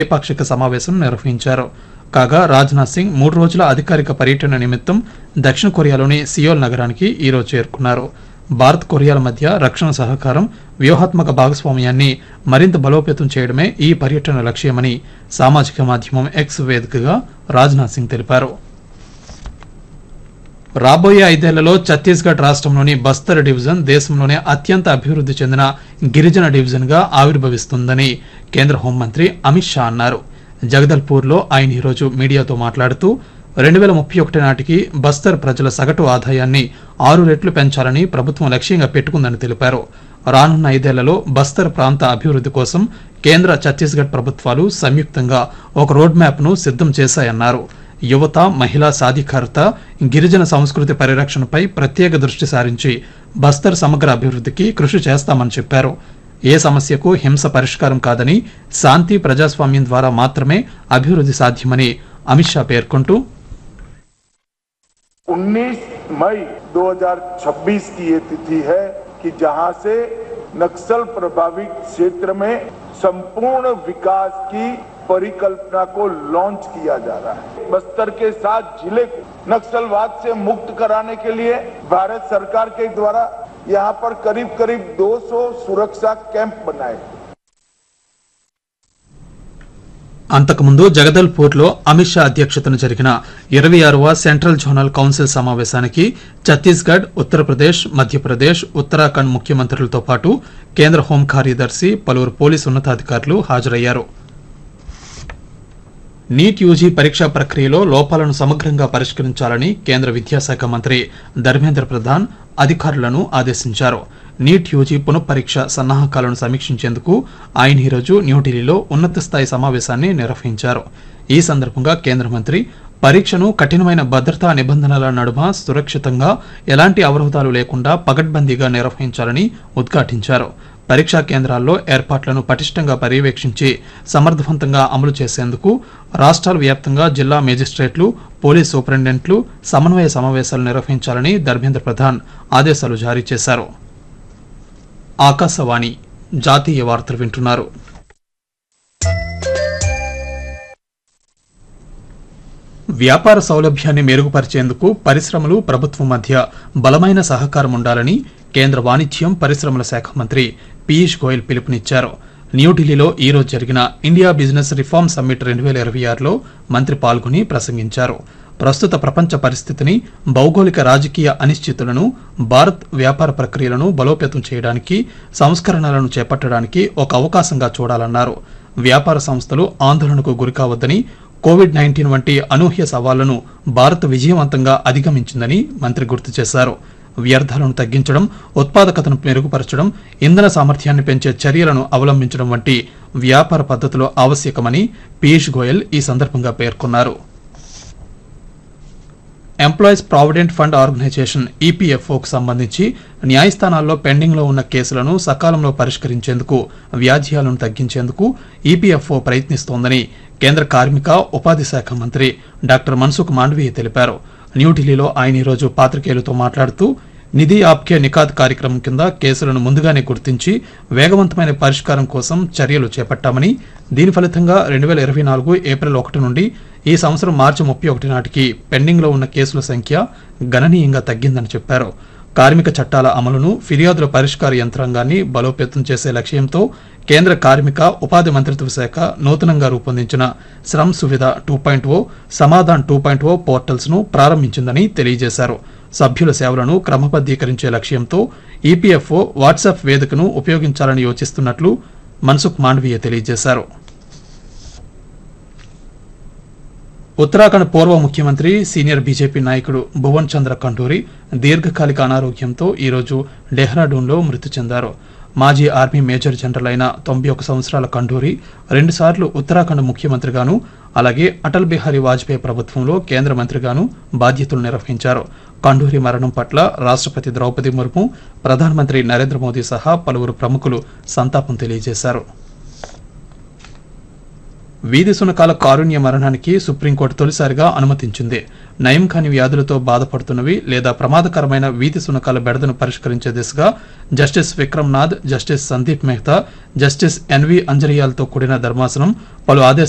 ద్వైపాక్షిక సమావేశం నిర్వహించారు కాగా రాజ్నాథ్ సింగ్ మూడు రోజుల అధికారిక పర్యటన నిమిత్తం దక్షిణ కొరియాలోని సియోల్ నగరానికి ఈరోజు చేరుకున్నారు భారత్ కొరియాల మధ్య రక్షణ సహకారం వ్యూహాత్మక భాగస్వామ్యాన్ని మరింత బలోపేతం చేయడమే ఈ పర్యటన లక్ష్యమని సామాజిక మాధ్యమం ఎక్స్ వేదికగా రాజ్నాథ్ సింగ్ తెలిపారు రాబోయే ఐదేళ్లలో ఛత్తీస్గఢ్ రాష్ట్రంలోని బస్తర్ డివిజన్ దేశంలోనే అత్యంత అభివృద్ధి చెందిన గిరిజన డివిజన్ గా ఆవిర్భవిస్తుందని కేంద్ర హోంమంత్రి అమిత్ షా అన్నారు జగదల్పూర్లో ఆయన ఈరోజు మీడియాతో మాట్లాడుతూ రెండు వేల ముప్పై ఒకటి నాటికి బస్తర్ ప్రజల సగటు ఆదాయాన్ని ఆరు రెట్లు పెంచాలని ప్రభుత్వం లక్ష్యంగా పెట్టుకుందని తెలిపారు రానున్న ఐదేళ్లలో బస్తర్ ప్రాంత అభివృద్ధి కోసం కేంద్ర ఛత్తీస్గఢ్ ప్రభుత్వాలు సంయుక్తంగా ఒక రోడ్ మ్యాప్ ను సిద్ధం చేశాయన్నారు యువత మహిళా సాధికారత గిరిజన సంస్కృతి పరిరక్షణపై ప్రత్యేక దృష్టి సారించి బస్తర్ సమగ్ర అభివృద్ధికి కృషి చేస్తామని చెప్పారు ఏ సమస్యకు హింస పరిష్కారం కాదని శాంతి ప్రజాస్వామ్యం ద్వారా మాత్రమే అభివృద్ధి సాధ్యమని అమిత్ షా పేర్కొంటూ 19 मई 2026 की ये तिथि है कि जहां से नक्सल प्रभावित क्षेत्र में संपूर्ण विकास की परिकल्पना को लॉन्च किया जा रहा है बस्तर के साथ जिले को नक्सलवाद से मुक्त कराने के लिए भारत सरकार के द्वारा यहाँ पर करीब करीब 200 सुरक्षा कैंप बनाए गए అంతకుముందు జగదల్పూర్లో అమిత్ షా అధ్యక్షతన జరిగిన ఇరవై ఆరవ సెంట్రల్ జోనల్ కౌన్సిల్ సమావేశానికి ఛత్తీస్గఢ్ ఉత్తరప్రదేశ్ మధ్యప్రదేశ్ ఉత్తరాఖండ్ ముఖ్యమంత్రులతో పాటు కేంద్ర హోం కార్యదర్శి పలువురు పోలీసు ఉన్నతాధికారులు హాజరయ్యారు నీట్ యూజీ పరీక్షా ప్రక్రియలో లోపాలను సమగ్రంగా పరిష్కరించాలని కేంద్ర విద్యాశాఖ మంత్రి ధర్మేంద్ర ప్రధాన్ అధికారులను ఆదేశించారు నీట్ యూజీ పునఃపరీక్ష సన్నాహకాలను సమీక్షించేందుకు ఆయన ఈరోజు న్యూఢిల్లీలో ఉన్నత స్థాయి సమావేశాన్ని నిర్వహించారు ఈ సందర్భంగా కేంద్ర మంత్రి పరీక్షను కఠినమైన భద్రతా నిబంధనల నడుమ సురక్షితంగా ఎలాంటి అవరోధాలు లేకుండా పగడ్బందీగా నిర్వహించాలని ఉద్ఘాటించారు పరీక్షా కేంద్రాల్లో ఏర్పాట్లను పటిష్టంగా పర్యవేక్షించి సమర్థవంతంగా అమలు చేసేందుకు రాష్ట్రాల వ్యాప్తంగా జిల్లా మేజిస్ట్రేట్లు పోలీస్ సూపరింటెండెంట్లు సమన్వయ సమావేశాలు నిర్వహించాలని ధర్మేంద్ర ప్రధాన్ ఆదేశాలు జారీ చేశారు ఆకాశవాణి జాతీయ వార్తలు వింటున్నారు వ్యాపార సౌలభ్యాన్ని మెరుగుపరిచేందుకు పరిశ్రమలు ప్రభుత్వం మధ్య బలమైన సహకారం ఉండాలని కేంద్ర వాణిజ్యం పరిశ్రమల శాఖ మంత్రి పీయూష్ గోయల్ పిలుపునిచ్చారు న్యూఢిల్లీలో ఈ రోజు జరిగిన ఇండియా బిజినెస్ రిఫార్మ్ సమ్మిట్ రెండు వేల ఇరవై ఆరులో మంత్రి పాల్గొని ప్రసంగించారు ప్రస్తుత ప్రపంచ పరిస్థితిని భౌగోళిక రాజకీయ అనిశ్చితులను భారత్ వ్యాపార ప్రక్రియలను బలోపేతం చేయడానికి సంస్కరణలను చేపట్టడానికి ఒక అవకాశంగా చూడాలన్నారు వ్యాపార సంస్థలు ఆందోళనకు గురికావద్దని కోవిడ్ నైన్టీన్ వంటి అనూహ్య సవాళ్లను భారత్ విజయవంతంగా అధిగమించిందని మంత్రి గుర్తు చేశారు వ్యర్థాలను తగ్గించడం ఉత్పాదకతను మెరుగుపరచడం ఇంధన సామర్థ్యాన్ని పెంచే చర్యలను అవలంబించడం వంటి వ్యాపార పద్ధతులు ఆవశ్యకమని పీయూష్ గోయల్ ఈ సందర్భంగా పేర్కొన్నారు ఎంప్లాయీస్ ప్రావిడెంట్ ఫండ్ ఆర్గనైజేషన్ ఈపీఎఫ్ఓకు సంబంధించి న్యాయస్థానాల్లో పెండింగ్లో ఉన్న కేసులను సకాలంలో పరిష్కరించేందుకు వ్యాజ్యాలను తగ్గించేందుకు ఈపీఎఫ్ఓ ప్రయత్నిస్తోందని కేంద్ర కార్మిక ఉపాధి శాఖ మంత్రి డాక్టర్ మన్సుఖ్ మాండవీయ తెలిపారు న్యూఢిల్లీలో ఆయన ఈరోజు పాత్రికేయులతో మాట్లాడుతూ నిధి ఆప్కే నిఖాత్ కార్యక్రమం కింద కేసులను ముందుగానే గుర్తించి వేగవంతమైన పరిష్కారం కోసం చర్యలు చేపట్టామని దీని ఫలితంగా రెండు వేల ఇరవై నాలుగు ఏప్రిల్ ఒకటి నుండి ఈ సంవత్సరం మార్చి ముప్పై ఒకటి నాటికి పెండింగ్లో ఉన్న కేసుల సంఖ్య గణనీయంగా తగ్గిందని చెప్పారు కార్మిక చట్టాల అమలును ఫిర్యాదుల పరిష్కార యంత్రాంగాన్ని బలోపేతం చేసే లక్ష్యంతో కేంద్ర కార్మిక ఉపాధి మంత్రిత్వ శాఖ నూతనంగా రూపొందించిన Shram Suvidha two point O Samadhan two point O portals ను ప్రారంభించిందని తెలియజేశారు సభ్యుల సేవలను క్రమబద్దీకరించే లక్ష్యంతో ఈపీఎఫ్ఓ వాట్సాప్ వేదికను ఉపయోగించాలని యోచిస్తున్నట్లు మన్సుఖ్ మాండవీయ తెలియజేశారు ఉత్తరాఖండ్ పూర్వ ముఖ్యమంత్రి సీనియర్ బీజేపీ నాయకుడు భువన్ చంద్ర కంటూరి దీర్ఘకాలిక అనారోగ్యంతో ఈరోజు డెహ్రాడూన్లో మృతి చెందారు మాజీ ఆర్మీ మేజర్ జనరల్ అయిన తొంభై ఒక సంవత్సరాల కండూరి రెండుసార్లు ఉత్తరాఖండ్ ముఖ్యమంత్రిగాను అలాగే అటల్ బిహారీ వాజ్పేయి ప్రభుత్వంలో కేంద్ర మంత్రిగాను బాధ్యతలు నిర్వహించారు కండూరి మరణం పట్ల రాష్ట్రపతి ద్రౌపది ముర్ము ప్రధానమంత్రి నరేంద్ర మోదీ సహా పలువురు ప్రముఖులు సంతాపం తెలియజేశారు వీధి సునకాల కారుణ్య మరణానికి సుప్రీంకోర్టు తొలిసారిగా అనుమతించింది నయం కాని వ్యాధులతో బాధపడుతున్నవి లేదా ప్రమాదకరమైన వీధి సునకాల బెడదను పరిష్కరించే దిశగా justice Vikram Nath justice Sandeep Mehta justice N అంజరియాలతో కూడిన ధర్మాసనం పలు ఆదేశాలు